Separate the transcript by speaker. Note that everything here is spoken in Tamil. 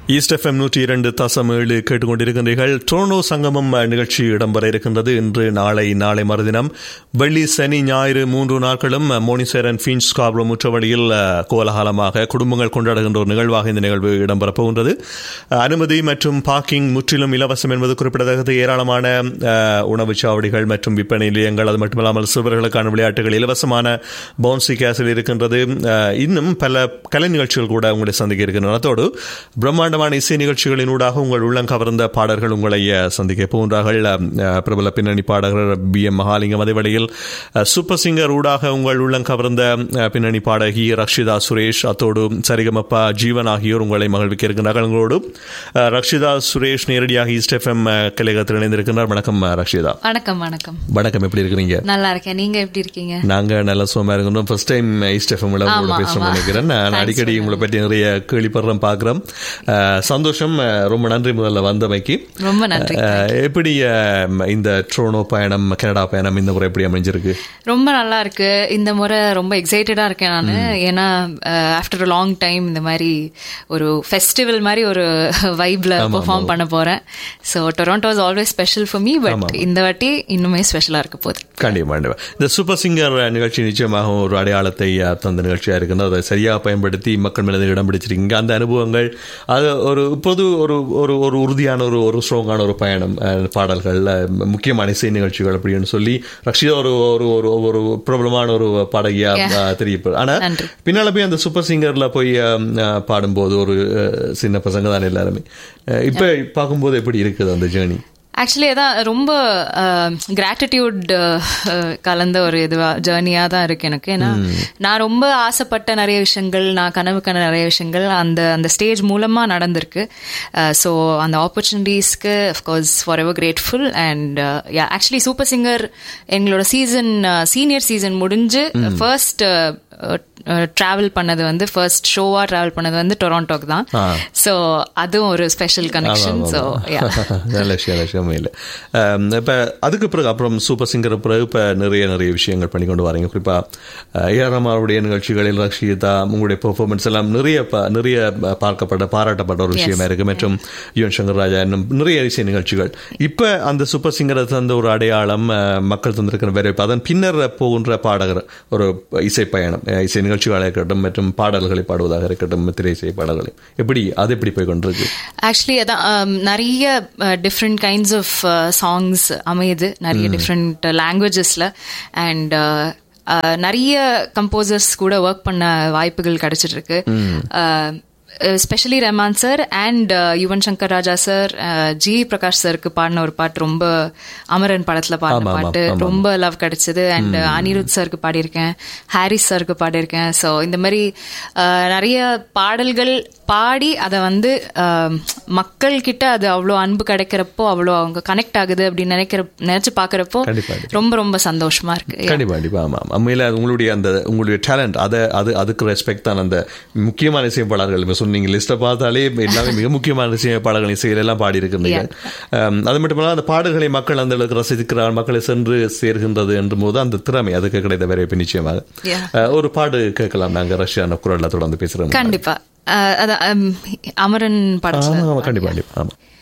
Speaker 1: ஈஸ்ட் எஃப்எம் நூற்றி இரண்டு தசம் ஏழு கேட்டுக்கொண்டிருக்கின்றீர்கள் ட்ரோனோ சங்கமம் நிகழ்ச்சி இடம்பெற இருக்கின்றது இன்று நாளை நாளை மறுதினம் வெள்ளி சனி ஞாயிறு மூன்று நாட்களும் மோனிசேரன் ஃபீன்ஸ் காப்ரோ முற்றவழியில் கோலாகலமாக குடும்பங்கள் கொண்டாடுகின்ற ஒரு நிகழ்வாக இந்த நிகழ்வு இடம்பெறப் போகின்றது அனுமதி மற்றும் பார்க்கிங் முற்றிலும் இலவசம் என்பது குறிப்பிடத்தக்கது ஏராளமான உணவுச் சாவடிகள் மற்றும் விற்பனை நிலையங்கள் அது மட்டுமல்லாமல் சிறுவர்களுக்கான விளையாட்டுகள் இலவசமான பவுன்சி கேஸில் இருக்கின்றது இன்னும் பல கலை நிகழ்ச்சிகள் கூட உங்களை சந்திக்க இருக்கின்றன அதோடு பிரம்மாண்ட பிரம்மாண்டமான இசை நிகழ்ச்சிகளினூடாக உங்கள் உள்ளம் கவர்ந்த பாடல்கள் உங்களை சந்திக்க போன்றார்கள் பிரபல பின்னணி பாடகர் பி எம் மகாலிங்கம் அதே வழியில் சூப்பர் சிங்கர் ஊடாக உங்கள் உள்ளம் கவர்ந்த பின்னணி பாடகி ரக்ஷிதா சுரேஷ் அத்தோடு சரிகமப்பா ஜீவன் ஆகியோர் உங்களை மகிழ்விக்க இருக்கின்றார்கள் உங்களோடு ரக்ஷிதா சுரேஷ் நேரடியாக ஈஸ்ட் எஃப்எம் கலையகத்தில் இணைந்திருக்கின்றார் வணக்கம் ரக்ஷிதா
Speaker 2: வணக்கம் வணக்கம்
Speaker 1: வணக்கம் எப்படி இருக்கிறீங்க
Speaker 2: நல்லா இருக்கேன் நீங்க எப்படி இருக்கீங்க
Speaker 1: நாங்க நல்ல சுகமா இருக்கணும் ஃபர்ஸ்ட் டைம் ஈஸ்ட் எஃப்எம் உங்களோட பேசுறோம் நினைக்கிறேன் நான் அடிக்கடி உங்களை பற்றி நிறைய கேள்விப்படுறேன் பாக்குறேன் சந்தோஷம் ரொம்ப நன்றி முதல்ல வந்தமைக்கு
Speaker 2: ரொம்ப நன்றி
Speaker 1: எப்படி இந்த ட்ரோனோ பயணம் கனடா பயணம் இந்த முறை எப்படி அமைஞ்சிருக்கு
Speaker 2: ரொம்ப நல்லா இருக்கு இந்த முறை ரொம்ப எக்ஸைட்டடா இருக்கேன் நான் ஏன்னா ஆஃப்டர் லாங் டைம் இந்த மாதிரி ஒரு ஃபெஸ்டிவல் மாதிரி ஒரு வைப்ல பெர்ஃபார்ம் பண்ண போறேன் so Toronto is always special for me but இந்த வாட்டி இன்னுமே ஸ்பெஷலா இருக்க போகுது
Speaker 1: கண்டிப்பா கண்டிப்பா இந்த சூப்பர் சிங்கர் நிகழ்ச்சி நிச்சயமாக ஒரு அடையாளத்தை தந்த நிகழ்ச்சியா இருக்குன்னு அதை சரியாக பயன்படுத்தி மக்கள் மேலே இடம் பிடிச்சிருக்கீங்க அந்த அனுபவங்கள் அது ஒரு பொது ஒரு ஒரு ஒரு உறுதியான ஒரு ஒரு ஸ்ட்ராங்கான ஒரு பயணம் பாடல்கள் முக்கியமான இசை நிகழ்ச்சிகள் அப்படின்னு சொல்லி ரக்ஷிதா ஒரு ஒரு ஒரு ஒரு பிரபலமான ஒரு பாடகியா தெரியப்படுது ஆனா பின்னால போய் அந்த சூப்பர் சிங்கர்ல போய் பாடும்போது ஒரு சின்ன பசங்க தான் எல்லாருமே இப்ப பார்க்கும்போது எப்படி இருக்குது அந்த ஜேர்னி
Speaker 2: ஆக்சுவலி அதான் ரொம்ப கிராட்டிடியூட் கலந்த ஒரு இதுவா ஜேர்னியாக தான் இருக்கு எனக்கு ஏன்னா நான் ரொம்ப ஆசைப்பட்ட நிறைய விஷயங்கள் நான் கனவு கன நிறைய விஷயங்கள் அந்த அந்த ஸ்டேஜ் மூலமாக நடந்திருக்கு ஸோ அந்த ஆப்பர்ச்சுனிட்டிஸ்க்கு of course forever grateful and ya actually super singer எங்களோட சீசன் சீனியர் சீசன் முடிஞ்சு ஃபர்ஸ்ட் டிராவல் பண்ணது வந்து ஃபர்ஸ்ட் ஷோவா டிராவல் பண்ணது வந்து டொராண்டோக்கு தான் ஸோ அதுவும் ஒரு ஸ்பெஷல் கனெக்ஷன் ஸோ
Speaker 1: நல்ல விஷயம் விஷயம் இல்லை இப்போ அதுக்கு பிறகு அப்புறம் சூப்பர் சிங்கர் பிறகு இப்போ நிறைய நிறைய விஷயங்கள் பண்ணி கொண்டு வரீங்க குறிப்பாக ஏஆர்எம்ஆருடைய நிகழ்ச்சிகளில் ரக்ஷிதா உங்களுடைய பெர்ஃபார்மன்ஸ் எல்லாம் நிறைய நிறைய பார்க்கப்பட்ட பாராட்டப்பட்ட ஒரு விஷயமா இருக்கு மற்றும் யுவன் சங்கர் ராஜா இன்னும் நிறைய இசை நிகழ்ச்சிகள் இப்போ அந்த சூப்பர் சிங்கரை தந்த ஒரு அடையாளம் மக்கள் தந்திருக்கிற வேற அதன் பின்னர் போகின்ற பாடகர் ஒரு இசை பயணம் இசை நிகழ்ச்சிகளாக இருக்கட்டும் மற்றும் பாடல்களை பாடுவதாக இருக்கட்டும் திரை இசை பாடல்களை எப்படி அது எப்படி போய் கொண்டிருக்கு
Speaker 2: ஆக்சுவலி அதான் நிறைய டிஃப்ரெண்ட் கைண்ட்ஸ் ஆஃப் சாங்ஸ் அமையுது நிறைய டிஃப்ரெண்ட் லாங்குவேஜஸ்ல அண்ட் நிறைய கம்போசர்ஸ் கூட ஒர்க் பண்ண வாய்ப்புகள் கிடைச்சிட்டு இருக்கு specially Rahman sir and Yuvan Shankar Raja sir G Prakash சருக்கு பாடின ஒரு பாட்டு ரொம்ப அமரன் படத்துல பாடின பாட்டு ரொம்ப லவ் கிடைச்சது அண்ட் அனிருத் சாருக்கு பாடியிருக்கேன் ஹாரிஸ் சாருக்கு பாடியிருக்கேன் ஸோ இந்த மாதிரி நிறைய பாடல்கள் பாடி அதை வந்து மக்கள் கிட்ட அது அவ்வளோ அன்பு கிடைக்கிறப்போ அவ்வளோ அவங்க கனெக்ட் ஆகுது அப்படின்னு நினைக்கிற நினைச்சு பாக்குறப்போ ரொம்ப ரொம்ப சந்தோஷமா இருக்கு
Speaker 1: கண்டிப்பா கண்டிப்பா ஆமா உண்மையில உங்களுடைய அந்த உங்களுடைய டேலண்ட் அதை அது அதுக்கு ரெஸ்பெக்ட் தான் அந்த முக்கியமான இசைப்பாளர்கள் சொன்னீங்க லிஸ்ட்டை பார்த்தாலே எல்லாமே மிக முக்கியமான இசைப்பாளர்கள் இசைகள் எல்லாம் பாடி இருக்கிறீங்க அது மட்டும் இல்லாமல் அந்த பாடல்களை மக்கள் அந்த அளவுக்கு ரசிக்கிறார் மக்களை சென்று சேர்கின்றது என்று போது அந்த திறமை அதுக்கு கிடைத்த வேற நிச்சயமாக ஒரு பாடு கேட்கலாம் நாங்க ரஷ்யான குரல்ல தொடர்ந்து பேசுறோம்
Speaker 2: கண்டிப்பா அமரன் படத்துல
Speaker 1: கண்டிப்பா கண்டிப்பா ஆமா